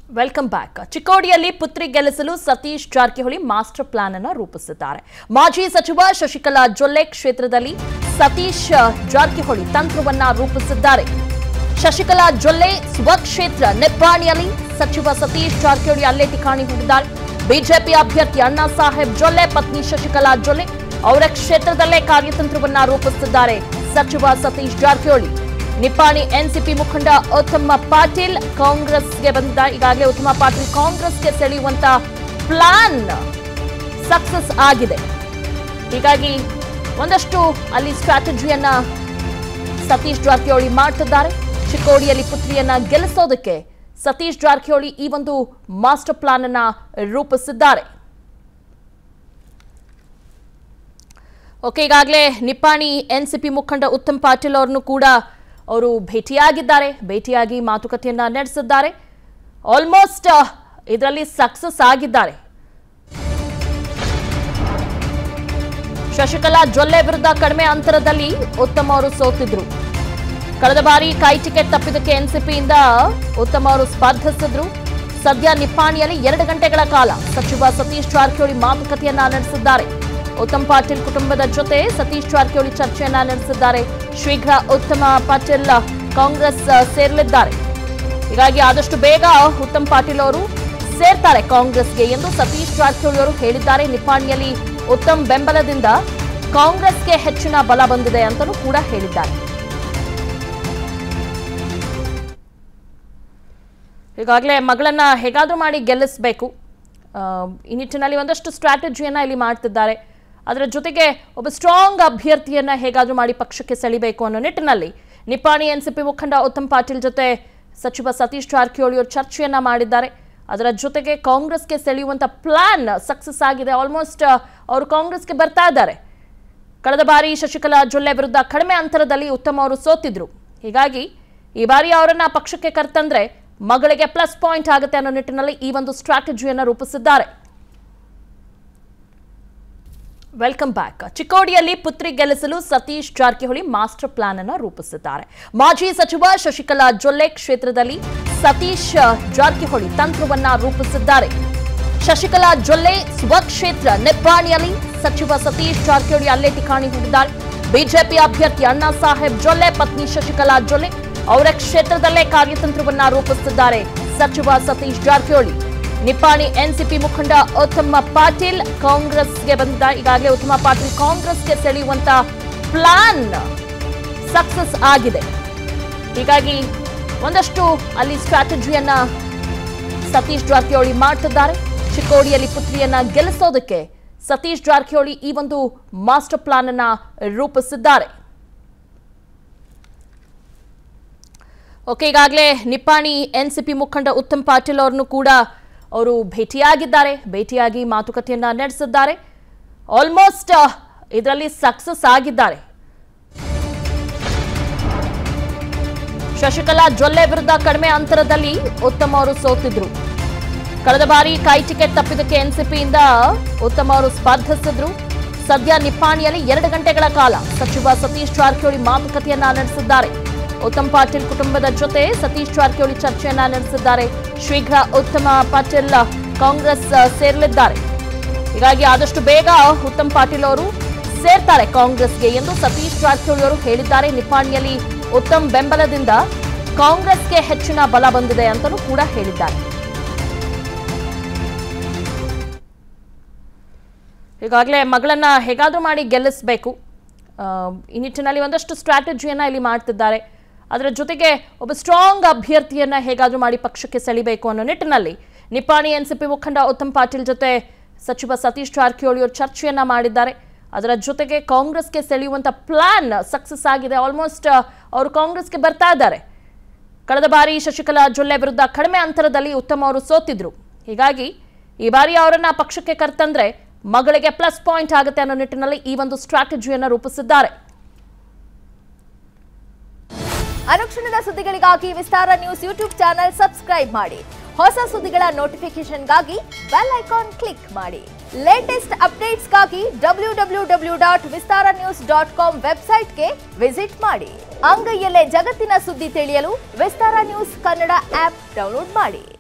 welcome back ಚಿಕ್ಕೋಡಿಯಲ್ಲಿ ಪುತ್ರಿ ಗೆಲ್ಲಿಸಲು ಸತೀಶ್ ಜಾರಕಿಹೊಳಿ ಮಾಸ್ಟರ್ ಪ್ಲಾನ್ ಅನ್ನು ರೂಪಿಸಿದ್ದಾರೆ ಮಾಜಿ ಸಚಿವ ಶಶಿಕಲಾ ಜೊಲ್ಲೆ ಕ್ಷೇತ್ರದಲ್ಲಿ ಸತೀಶ್ ಜಾರಕಿಹೊಳಿ ತಂತ್ರವನ್ನ ರೂಪಿಸಿದ್ದಾರೆ ಶಶಿಕಲಾ ಜೊಲ್ಲೆ ಸ್ವಕ್ಷೇತ್ರ ನಿಪ್ಪಾಣಿಯಲ್ಲಿ ಸಚಿವ ಸತೀಶ್ ಜಾರಕಿಹೊಳಿ ಅಲ್ಲೇ ಠಿಕಾಣಿ ಹೂಡಿದ್ದಾರೆ ಬಿಜೆಪಿ ಅಭ್ಯರ್ಥಿ ಅಣ್ಣಾ ಸಾಹೇಬ್ ಜೊಲ್ಲೆ ಪತ್ನಿ ಶಶಿಕಲಾ ಜೊಲ್ಲೆ ಅವರ ಕ್ಷೇತ್ರದಲ್ಲೇ ಕಾರ್ಯತಂತ್ರವನ್ನ ರೂಪಿಸಿದ್ದಾರೆ ಸಚಿವ ಸತೀಶ್ ಜಾರಕಿಹೊಳಿ ನಿಪ್ಪಾಣಿ ಎನ್ಸಿಪಿ ಮುಖಂಡ ಉತ್ತಮ ಪಾಟೀಲ್ ಕಾಂಗ್ರೆಸ್ಗೆ ಬಂದಿದ್ದ ಈಗಾಗಲೇ ಉತ್ತಮ ಪಾಟೀಲ್ ಕಾಂಗ್ರೆಸ್ಗೆ ಸೆಳೆಯುವಂತ ಪ್ಲಾನ್ ಸಕ್ಸಸ್ ಆಗಿದೆ ಹೀಗಾಗಿ ಒಂದಷ್ಟು ಅಲ್ಲಿ ಸ್ಟ್ರಾಟಜಿಯನ್ನ ಸತೀಶ್ ಜಾರಕಿಹೊಳಿ ಮಾಡ್ತಿದ್ದಾರೆ ಚಿಕ್ಕೋಡಿಯಲ್ಲಿ ಪುತ್ರಿಯನ್ನ ಗೆಲ್ಲಿಸೋದಕ್ಕೆ ಸತೀಶ್ ಜಾರಕಿಹೊಳಿ ಈ ಒಂದು ಮಾಸ್ಟರ್ ಪ್ಲಾನ್ ಅನ್ನ ರೂಪಿಸಿದ್ದಾರೆ ಓಕೆ ಈಗಾಗಲೇ ನಿಪ್ಪಾಣಿ ಎನ್ಸಿಪಿ ಮುಖಂಡ ಉತ್ತಮ್ ಪಾಟೀಲ್ ಅವರನ್ನು ಕೂಡ ಅವರು ಭೇಟಿಯಾಗಿದ್ದಾರೆ ಭೇಟಿಯಾಗಿ ಮಾತುಕತೆಯನ್ನ ನಡೆಸಿದ್ದಾರೆ ಆಲ್ಮೋಸ್ಟ್ ಇದರಲ್ಲಿ ಸಕ್ಸಸ್ ಆಗಿದ್ದಾರೆ ಶಶಿಕಲಾ ಜೊಲ್ಲೆ ವಿರುದ್ಧ ಕಡಿಮೆ ಅಂತರದಲ್ಲಿ ಉತ್ತಮ್ ಅವರು ಸೋತಿದ್ರು ಕಳೆದ ಬಾರಿ ಕೈ ಟಿಕೆಟ್ ತಪ್ಪಿದ್ದಕ್ಕೆ ಎನ್ಸಿಪಿಯಿಂದ ಉತ್ತಮ್ ಅವರು ಸ್ಪರ್ಧಿಸಿದ್ರು ಸದ್ಯ ನಿಪ್ಪಾಣಿಯಲ್ಲಿ ಎರಡು ಗಂಟೆಗಳ ಕಾಲ ಸಚಿವ ಸತೀಶ್ ಜಾರಕಿಹೊಳಿ ಮಾತುಕತೆಯನ್ನ ನಡೆಸಿದ್ದಾರೆ ಉತ್ತಮ್ ಪಾಟೀಲ್ ಕುಟುಂಬದ ಜೊತೆ ಸತೀಶ್ ಜಾರಕಿಹೊಳಿ ಚರ್ಚೆಯನ್ನ ನಡೆಸಿದ್ದಾರೆ ಶೀಘ್ರ ಉತ್ತಮ ಪಾಟೀಲ್ ಕಾಂಗ್ರೆಸ್ ಸೇರಲಿದ್ದಾರೆ ಹೀಗಾಗಿ ಆದಷ್ಟು ಬೇಗ ಉತ್ತಮ್ ಪಾಟೀಲ್ ಅವರು ಸೇರ್ತಾರೆ ಕಾಂಗ್ರೆಸ್ಗೆ ಎಂದು ಸತೀಶ್ ಜಾರಕಿಹೊಳಿ ಅವರು ಹೇಳಿದ್ದಾರೆ ನಿಪ್ಪಾಣಿಯಲ್ಲಿ ಉತ್ತಮ್ ಬೆಂಬಲದಿಂದ ಕಾಂಗ್ರೆಸ್ಗೆ ಹೆಚ್ಚಿನ ಬಲ ಬಂದಿದೆ ಅಂತಲೂ ಕೂಡ ಹೇಳಿದ್ದಾರೆ ಈಗಾಗಲೇ ಮಗಳನ್ನ ಹೇಗಾದ್ರೂ ಮಾಡಿ ಗೆಲ್ಲಿಸಬೇಕು ಈ ನಿಟ್ಟಿನಲ್ಲಿ ಒಂದಷ್ಟು ಸ್ಟ್ರಾಟಜಿಯನ್ನ ಇಲ್ಲಿ ಮಾಡ್ತಿದ್ದಾರೆ ಅದರ ಜೊತೆಗೆ ಒಬ್ಬ ಸ್ಟ್ರಾಂಗ್ ಅಭ್ಯರ್ಥಿಯನ್ನ ಹೇಗಾದ್ರೂ ಮಾಡಿ ಪಕ್ಷಕ್ಕೆ ಸೆಳಿಬೇಕು ಅನ್ನೋ ನಿಟ್ಟಿನಲ್ಲಿ ನಿಪ್ಪಾಣಿ ಎನ್ಸಿಪಿ ಮುಖಂಡ ಉತ್ತಮ್ ಪಾಟೀಲ್ ಜೊತೆ ಸಚಿವ ಸತೀಶ್ ಜಾರಕಿಹೊಳಿ ಅವರು ಚರ್ಚೆಯನ್ನ ಮಾಡಿದ್ದಾರೆ ಅದರ ಜೊತೆಗೆ ಕಾಂಗ್ರೆಸ್ಗೆ ಸೆಳೆಯುವಂತ ಪ್ಲಾನ್ ಸಕ್ಸಸ್ ಆಗಿದೆ ಆಲ್ಮೋಸ್ಟ್ ಅವರು ಕಾಂಗ್ರೆಸ್ಗೆ ಬರ್ತಾ ಇದ್ದಾರೆ ಕಳೆದ ಬಾರಿ ಶಶಿಕಲಾ ಜೊಲ್ಲೆ ವಿರುದ್ಧ ಕಡಿಮೆ ಅಂತರದಲ್ಲಿ ಉತ್ತಮ ಅವರು ಸೋತಿದ್ರು ಹೀಗಾಗಿ ಈ ಬಾರಿ ಅವರನ್ನ ಪಕ್ಷಕ್ಕೆ ಕರ್ತಂದ್ರೆ ಮಗಳಿಗೆ ಪ್ಲಸ್ ಪಾಯಿಂಟ್ ಆಗುತ್ತೆ ಅನ್ನೋ ನಿಟ್ಟಿನಲ್ಲಿ ಈ ಒಂದು ಸ್ಟ್ರಾಟಜಿಯನ್ನು ರೂಪಿಸಿದ್ದಾರೆ ವೆಲ್ಕಮ್ ಬ್ಯಾಕ್ ಚಿಕ್ಕೋಡಿಯಲ್ಲಿ ಪುತ್ರಿ ಗೆಲ್ಲಿಸಲು ಸತೀಶ್ ಜಾರಕಿಹೊಳಿ ಮಾಸ್ಟರ್ ಪ್ಲಾನ್ ಅನ್ನು ರೂಪಿಸಿದ್ದಾರೆ ಮಾಜಿ ಸಚಿವ ಶಶಿಕಲಾ ಜೊಲ್ಲೆ ಕ್ಷೇತ್ರದಲ್ಲಿ ಸತೀಶ್ ಜಾರಕಿಹೊಳಿ ತಂತ್ರವನ್ನ ರೂಪಿಸಿದ್ದಾರೆ ಶಶಿಕಲಾ ಜೊಲ್ಲೆ ಸ್ವಕ್ಷೇತ್ರ ನಿಪ್ಪಾಣಿಯಲ್ಲಿ ಸಚಿವ ಸತೀಶ್ ಜಾರಕಿಹೊಳಿ ಅಲ್ಲೇ ಠಿಕಾಣಿ ಹೂಡಿದ್ದಾರೆ ಬಿಜೆಪಿ ಅಭ್ಯರ್ಥಿ ಅಣ್ಣಾ ಸಾಹೇಬ್ ಜೊಲ್ಲೆ ಪತ್ನಿ ಶಶಿಕಲಾ ಜೊಲ್ಲೆ ಅವರ ಕ್ಷೇತ್ರದಲ್ಲೇ ಕಾರ್ಯತಂತ್ರವನ್ನ ರೂಪಿಸಿದ್ದಾರೆ ಸಚಿವ ಸತೀಶ್ ಜಾರಕಿಹೊಳಿ ನಿಪ್ಪಾಣಿ ಎನ್ಸಿಪಿ ಮುಖಂಡ ಉತ್ತಮ ಪಾಟೀಲ್ ಕಾಂಗ್ರೆಸ್ಗೆ ಬಂದಿದ್ದ ಈಗಾಗಲೇ ಉತ್ತಮ ಪಾಟೀಲ್ ಕಾಂಗ್ರೆಸ್ಗೆ ಸೆಳೆಯುವಂತ ಪ್ಲಾನ್ ಸಕ್ಸಸ್ ಆಗಿದೆ ಹೀಗಾಗಿ ಒಂದಷ್ಟು ಅಲ್ಲಿ ಸ್ಟ್ರಾಟಜಿಯನ್ನ ಸತೀಶ್ ಜಾರಕಿಹೊಳಿ ಮಾಡ್ತಿದ್ದಾರೆ ಚಿಕ್ಕೋಡಿಯಲ್ಲಿ ಪುತ್ರಿಯನ್ನ ಗೆಲ್ಲಿಸೋದಕ್ಕೆ ಸತೀಶ್ ಜಾರಕಿಹೊಳಿ ಈ ಒಂದು ಮಾಸ್ಟರ್ ಪ್ಲಾನ್ ಅನ್ನ ರೂಪಿಸಿದ್ದಾರೆ ಓಕೆ ಈಗಾಗಲೇ ನಿಪ್ಪಾಣಿ ಎನ್ಸಿಪಿ ಮುಖಂಡ ಉತ್ತಮ್ ಪಾಟೀಲ್ ಅವರನ್ನು ಕೂಡ ಅವರು ಭೇಟಿಯಾಗಿದ್ದಾರೆ ಭೇಟಿಯಾಗಿ ಮಾತುಕತೆಯನ್ನ ನಡೆಸಿದ್ದಾರೆ ಆಲ್ಮೋಸ್ಟ್ ಇದರಲ್ಲಿ ಸಕ್ಸಸ್ ಆಗಿದ್ದಾರೆ ಶಶಿಕಲಾ ಜೊಲ್ಲೆ ವಿರುದ್ಧ ಕಡಿಮೆ ಅಂತರದಲ್ಲಿ ಉತ್ತಮ್ ಅವರು ಸೋತಿದ್ರು ಕಳೆದ ಬಾರಿ ಕೈ ಟಿಕೆಟ್ ತಪ್ಪಿದ್ದಕ್ಕೆ ಎನ್ಸಿಪಿಯಿಂದ ಉತ್ತಮ್ ಅವರು ಸ್ಪರ್ಧಿಸಿದ್ರು ಸದ್ಯ ನಿಪ್ಪಾಣಿಯಲ್ಲಿ ಎರಡು ಗಂಟೆಗಳ ಕಾಲ ಸಚಿವ ಸತೀಶ್ ಜಾರಕಿಹೊಳಿ ಮಾತುಕತೆಯನ್ನ ನಡೆಸಿದ್ದಾರೆ ಉತ್ತಮ್ ಪಾಟೀಲ್ ಕುಟುಂಬದ ಜೊತೆ ಸತೀಶ್ ಜಾರಕಿಹೊಳಿ ಚರ್ಚೆಯನ್ನ ನಡೆಸಿದ್ದಾರೆ ಶೀಘ್ರ ಉತ್ತಮ ಪಾಟೀಲ್ ಕಾಂಗ್ರೆಸ್ ಸೇರಲಿದ್ದಾರೆ ಹೀಗಾಗಿ ಆದಷ್ಟು ಬೇಗ ಉತ್ತಮ್ ಪಾಟೀಲ್ ಅವರು ಸೇರ್ತಾರೆ ಕಾಂಗ್ರೆಸ್ಗೆ ಎಂದು ಸತೀಶ್ ಜಾರಕಿಹೊಳಿ ಅವರು ಹೇಳಿದ್ದಾರೆ ನಿಪ್ಪಾಣಿಯಲ್ಲಿ ಉತ್ತಮ್ ಬೆಂಬಲದಿಂದ ಕಾಂಗ್ರೆಸ್ಗೆ ಹೆಚ್ಚಿನ ಬಲ ಬಂದಿದೆ ಅಂತಲೂ ಕೂಡ ಹೇಳಿದ್ದಾರೆ ಈಗಾಗಲೇ ಮಗಳನ್ನ ಹೇಗಾದ್ರೂ ಮಾಡಿ ಗೆಲ್ಲಿಸಬೇಕು ಈ ನಿಟ್ಟಿನಲ್ಲಿ ಒಂದಷ್ಟು ಸ್ಟ್ರಾಟಜಿಯನ್ನ ಇಲ್ಲಿ ಮಾಡ್ತಿದ್ದಾರೆ ಅದರ ಜೊತೆಗೆ ಒಬ್ಬ ಸ್ಟ್ರಾಂಗ್ ಅಭ್ಯರ್ಥಿಯನ್ನ ಹೇಗಾದ್ರೂ ಮಾಡಿ ಪಕ್ಷಕ್ಕೆ ಸೆಳಿಬೇಕು ಅನ್ನೋ ನಿಟ್ಟಿನಲ್ಲಿ ನಿಪ್ಪಾಣಿ ಎನ್ಸಿಪಿ ಮುಖಂಡ ಉತ್ತಮ್ ಪಾಟೀಲ್ ಜೊತೆ ಸಚಿವ ಸತೀಶ್ ಜಾರಕಿಹೊಳಿ ಅವರು ಚರ್ಚೆಯನ್ನ ಮಾಡಿದ್ದಾರೆ ಅದರ ಜೊತೆಗೆ ಕಾಂಗ್ರೆಸ್ಗೆ ಸೆಳೆಯುವಂತ ಪ್ಲಾನ್ ಸಕ್ಸಸ್ ಆಗಿದೆ ಆಲ್ಮೋಸ್ಟ್ ಅವರು ಕಾಂಗ್ರೆಸ್ಗೆ ಬರ್ತಾ ಇದ್ದಾರೆ ಕಳೆದ ಬಾರಿ ಶಶಿಕಲಾ ಜೊಲ್ಲೆ ವಿರುದ್ಧ ಕಡಿಮೆ ಅಂತರದಲ್ಲಿ ಉತ್ತಮ್ ಅವರು ಸೋತಿದ್ರು ಹೀಗಾಗಿ ಈ ಬಾರಿ ಅವರನ್ನ ಪಕ್ಷಕ್ಕೆ ಕರ್ತಂದ್ರೆ ಮಗಳಿಗೆ ಪ್ಲಸ್ ಪಾಯಿಂಟ್ ಆಗುತ್ತೆ ಅನ್ನೋ ನಿಟ್ಟಿನಲ್ಲಿ ಈ ಒಂದು ಸ್ಟ್ರಾಟಜಿಯನ್ನು ರೂಪಿಸಿದ್ದಾರೆ ಅನುಕ್ಷಣದ ಸುದ್ದಿಗಳಿಗಾಗಿ Vistara news YouTube channel subscribe ಮಾಡಿ ಹೊಸ ಸುದ್ದಿಗಳ ನೋಟಿಫಿಕೇಶನ್ಗಾಗಿ ಬೆಲ್ ಐಕಾನ್ ಕ್ಲಿಕ್ ಮಾಡಿ ಲೇಟೆಸ್ಟ್ ಅಪ್ಡೇಟ್ಸ್ಗಾಗಿ W W W dot Vistara news dot com ವೆಬ್ಸೈಟ್ಗೆ ವಿಸಿಟ್ ಮಾಡಿ ಅಂಗೈಯಲ್ಲೇ ಜಗತ್ತಿನ ಸುದ್ದಿ ತಿಳಿಯಲು Vistara news Kannada app download ಮಾಡಿ